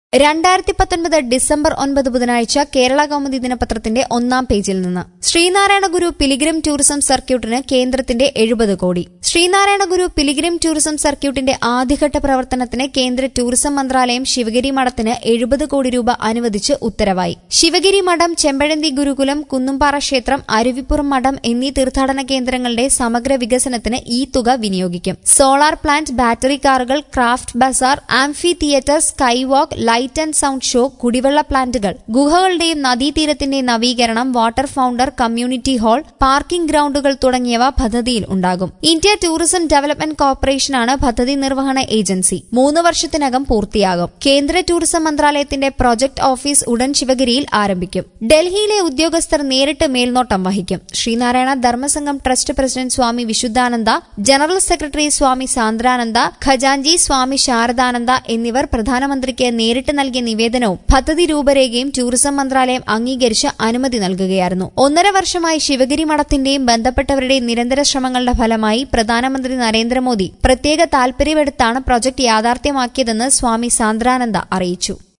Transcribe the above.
രണ്ടായിരത്തി പത്തൊൻപത് ഡിസംബർ ഒൻപത് ബുധനാഴ്ച കേരള കൗമുദി ദിനപത്രത്തിന്റെ ഒന്നാം പേജിൽ നിന്ന് ശ്രീനാരായണ ഗുരു പിലിഗ്രിം ടൂറിസം സർക്യൂട്ടിന് കേന്ദ്രത്തിന്റെ എഴുപത് കോടി ശ്രീനാരായണ ഗുരു പിലിഗ്രിം ടൂറിസം സർക്യൂട്ടിന്റെ ആദ്യഘട്ട പ്രവർത്തനത്തിന് കേന്ദ്ര ടൂറിസം മന്ത്രാലയം ശിവഗിരി മഠത്തിന് എഴുപത് കോടി രൂപ അനുവദിച്ച് ഉത്തരവായി ശിവഗിരി മഠം ചെമ്പഴന്തി ഗുരുകുലം കുന്നുംപാറ ക്ഷേത്രം അരുവിപ്പുറം മഠം എന്നീ തീർത്ഥാടന കേന്ദ്രങ്ങളുടെ സമഗ്ര വികസനത്തിന് ഈ തുക വിനിയോഗിക്കും സോളാർ പ്ലാന്റ് ബാറ്ററി കാറുകൾ craft bazaar amphitheatre sky walk light and sound show കുടിവെള്ള പ്ലാന്റുകൾ ഗുഹകളുടെയും നദീതീരത്തിന്റെയും നവീകരണം water fountain community hall parking ഗ്രൌണ്ടുകൾ തുടങ്ങിയവ പദ്ധതിയിൽ ഉണ്ടാകും ഇന്ത്യ ടൂറിസം ഡെവലപ്മെന്റ് കോർപ്പറേഷനാണ് പദ്ധതി നിർവഹണ ഏജൻസി മൂന്ന് വർഷത്തിനകം പൂർത്തിയാകും കേന്ദ്ര ടൂറിസം മന്ത്രാലയത്തിന്റെ പ്രൊജക്ട് ഓഫീസ് ഉടൻ ശിവഗിരിയിൽ ആരംഭിക്കും ഡൽഹിയിലെ ഉദ്യോഗസ്ഥർ നേരിട്ട് മേൽനോട്ടം വഹിക്കും Sreenarayana Dharmasangham trust president Swami Vishudhananda general secretary Swami Sandrananda ഖജാൻജി സ്വാമി ശാരദാനന്ദ എന്നിവർ പ്രധാനമന്ത്രിക്ക് നേരിട്ട് നൽകിയ നിവേദനവും പദ്ധതി രൂപരേഖയും ടൂറിസം മന്ത്രാലയം അംഗീകരിച്ച് അനുമതി നൽകുകയായിരുന്നു ഒന്നര വർഷമായി ശിവഗിരി മഠത്തിന്റെയും ബന്ധപ്പെട്ടവരുടെയും നിരന്തര ശ്രമങ്ങളുടെ ഫലമായി പ്രധാനമന്ത്രി നരേന്ദ്രമോദി പ്രത്യേക താൽപര്യമെടുത്താണ് പ്രൊജക്ട് യാഥാർത്ഥ്യമാക്കിയതെന്ന് സ്വാമി സാന്ദ്രാനന്ദ അറിയിച്ചു